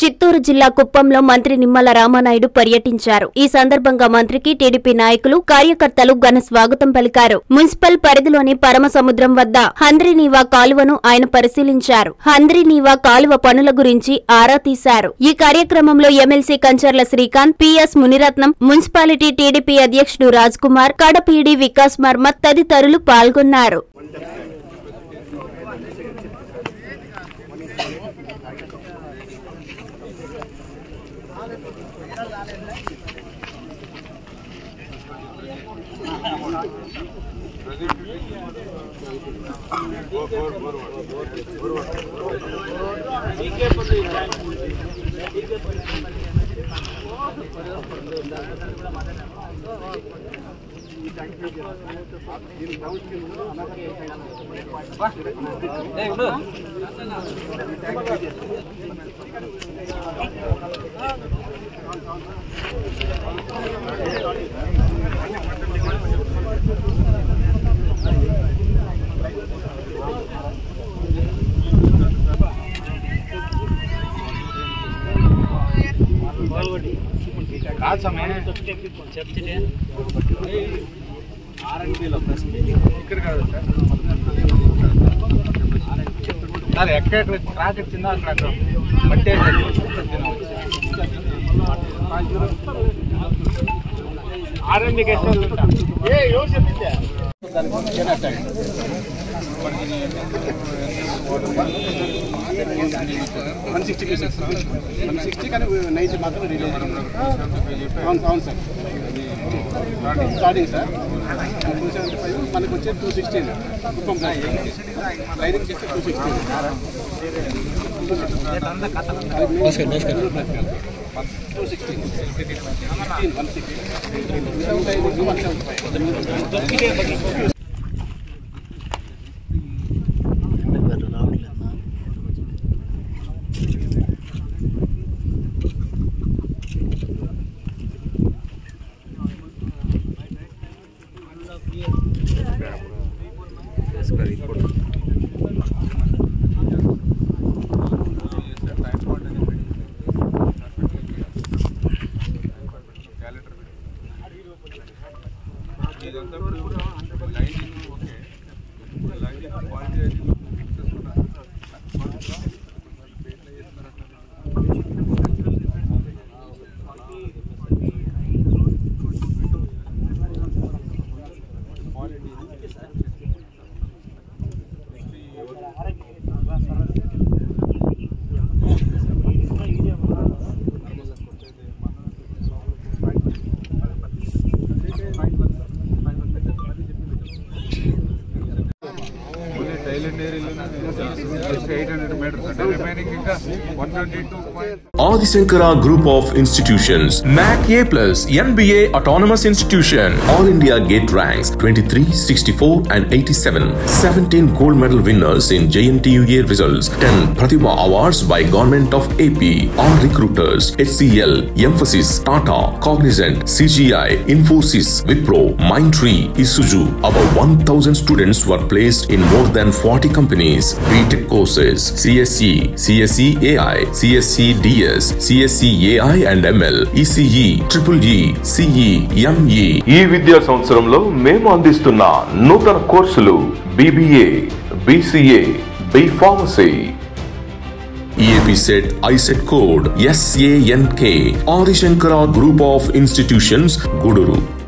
చిత్తూరు జిల్లా కుప్పంలో మంత్రి నిమ్మల రామానాయుడు పర్యటించారు ఈ సందర్భంగా మంత్రికి టీడీపీ నాయకులు కార్యకర్తలు ఘన స్వాగతం పలికారు మున్సిపల్ పరిధిలోని పరమసముద్రం వద్ద హంద్రీనీవా కాలువను ఆయన పరిశీలించారు హంద్రీనీవా కాలువ పనుల గురించి ఆరా తీశారు ఈ కార్యక్రమంలో MLC Kancharla Srikanth PS Muniratnam municipality TDP అధ్యక్షుడు రాజ్ కుమార్ కడపీడి వికాస్ మర్మత్ తదితరులు పాల్గొన్నారు కాదు సమయ ఇక్కడ కాదు సార్ సార్ ఎక్కడ ట్రాక్ వచ్చిందో అక్కడ బట్టే ఆర్ఎండి ఏ ఎవరు చెప్పిందే one sixty cases one sixty కానీ నైన్టీ మాత్రం రిలీజ్ అవును అవును sir starting sir two seventy five మనకు వచ్చేది టూ సిక్స్టీన్ కుప్పం లైనింగ్ చేస్తే two sixteen two sixteen one sixty without lining one seventy five tail end ఏరియాలో ఎయిట్ హండ్రెడ్ మీటర్స్ అంటే remaining ఇంకా one twenty two point Adisankara Group of Institutions, MAC A Plus, NBA Autonomous Institution, All India Gate Ranks 23, 64 and 87, 17 gold medal winners in JNTUA results, 10 Pratibha Awards by Government of AP, all recruiters, HCL, Emphasis, Tata, Cognizant, CGI, Infosys, Wipro, Mindtree, Isuzu. About 1000 students were placed in more than 40 companies. BTech courses, CSE, CSE AI, CSE DS, CSE AI and ML, ECE, Triple E, CE, ME. ఈ విద్యా సంవత్సరంలో మేము అందిస్తున్న నూతన కోర్సులు BBA BCA B pharmacy EAP set ISET code SANK Adi Shankara Group of Institutions Guduru